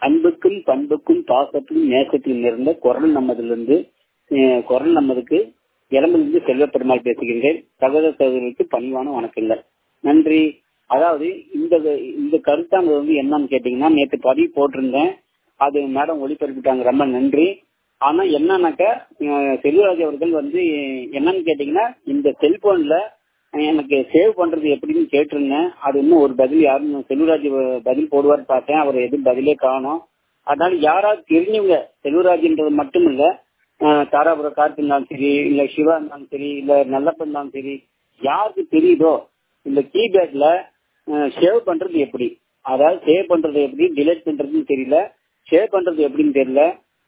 அன்புக்கும் பண்புக்கும் பாசத்துக்கும் நேசத்திலும் இருந்த குரல் நம்மதிலிருந்து அஹ், குரல் நம்மதுக்கு இளம்பிலிருந்து செல்வ பெருமாள் பேசுகின்றேன் சகோதர சகோதரிகளுக்கு பணிவான வணக்கங்கள் நன்றி அதாவது இந்த இந்த கருத்தானது வந்து என்னன்னு கேட்டீங்கன்னா நேற்று பதிவு போட்டிருந்தேன் அது மேடம் ஒளிபரப்பிட்டாங்க ரொம்ப நன்றி ஆனா என்னன்னாக்கா அஹ், செல்வராஜ் அவர்கள் வந்து என்னன்னு கேட்டீங்கன்னா இந்த செல்போன்ல எனக்கு சேவ் பண்றது எப்படின்னு கேட்டிருந்தேன் அது இன்னும் ஒரு பதில் யாரும் செல்வராஜ் பதில் போடுவார் பார்த்தேன் அவர் எதுவும் பதிலே காணும் அதனால யாராவது தெரிஞ்சவங்க செல்வராஜ்ன்றது மட்டும் இல்ல அஹ், தாராபுரம் கார்த்தி இருந்தாலும் சரி இல்ல சிவா இருந்தாலும் சரி இல்ல நல்லப்பன் இருந்தாலும் சரி யாருக்கு தெரியுதோ இந்த கீபேட்ல சேவ் பண்றது எப்படி அதாவது சேவ் பண்றது எப்படி டிலீட் பண்றதுன்னு தெரியல சேவ் பண்றது எப்படின்னு தெரியல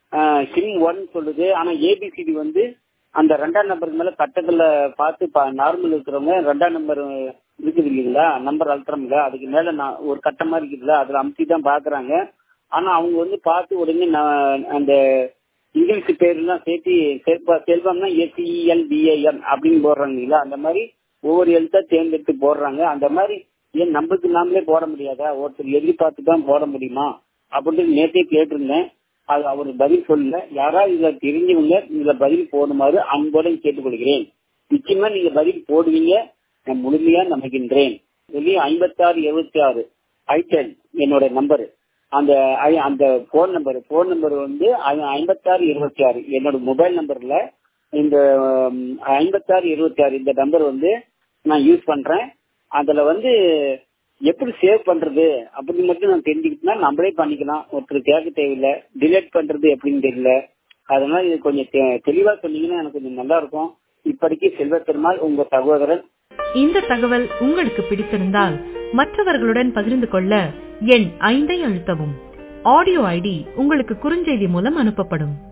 சிம் ஒன் சொல்லுது ஆனா ஏபிசிடி வந்து அந்த ரெண்டாம் நம்பருக்கு மேல கட்டத்துல பார்த்து நார்மல் இருக்கிறவங்க ரெண்டாம் நம்பர் இருக்குது இல்லைங்களா நம்பர் அழுத்துறோம்ல அதுக்கு மேல நான் ஒரு கட்டம் மாதிரி இருக்குதுல்ல அதுல அமுத்தி தான் பாக்குறாங்க ஆனா அவங்க வந்து பார்த்து உடனே நான் அந்த இங்கிலீஷ் பேர்லாம் சேர்த்து செல்வா செல்வம்னா எஸ்இஎல் பிஏஎம் அப்படின்னு போடுறாங்க இல்லைங்களா அந்த மாதிரி ஒவ்வொரு எழுத்தா தேர்ந்தெடுத்து போடுறாங்க அந்த மாதிரி ஏன் நம்மளுக்கு நாமளே போட முடியாதா ஒருத்தர் எழுதி பார்த்து தான் போட முடியுமா அப்படின்னு நேற்றே கேட்டிருந்தேன் அது அவர் பதில் சொல்லல யாராவது இதுல தெரிஞ்சவங்க இதுல பதில் போடுமாறு அன்போட கேட்டுக்கொள்கிறேன் நிச்சயமா நீங்க பதில் போடுவீங்க நான் முழுமையா நம்புகின்றேன் சொல்லி ஐம்பத்தாறு எழுபத்தி ஆறு ஐடென் என்னோட நம்பர் அந்த ஐ- அந்த போன் நம்பர் போன் நம்பர் வந்து ஐம்பத்தாறு இருபத்தி ஆறு என்னோட மொபைல் நம்பர்ல இந்த ஐம்பத்தாறு இருபத்தி ஆறு இந்த நம்பர் வந்து நான் யூஸ் பண்றேன் அதுல வந்து எப்படி சேவ் பண்றது அப்படின்னு மட்டும் நான் தெரிஞ்சுக்கிட்டா நம்மளே பண்ணிக்கலாம் ஒருத்தர் கேட்க தேவையில்லை டிலேட் பண்றது எப்படின்னு தெரியல அதனால இது கொஞ்சம் தெ- தெளிவா சொன்னீங்கன்னா எனக்கு கொஞ்சம் நல்லா இருக்கும் இப்படிக்கு செல்வ பெருமாள் உங்க சகோதரன் இந்த தகவல் உங்களுக்கு பிடித்திருந்தால் மற்றவர்களுடன் பகிர்ந்து கொள்ள எண் ஐந்தை அழுத்தவும் ஆடியோ ஐடி உங்களுக்கு குறுஞ்செய்தி மூலம் அனுப்பப்படும்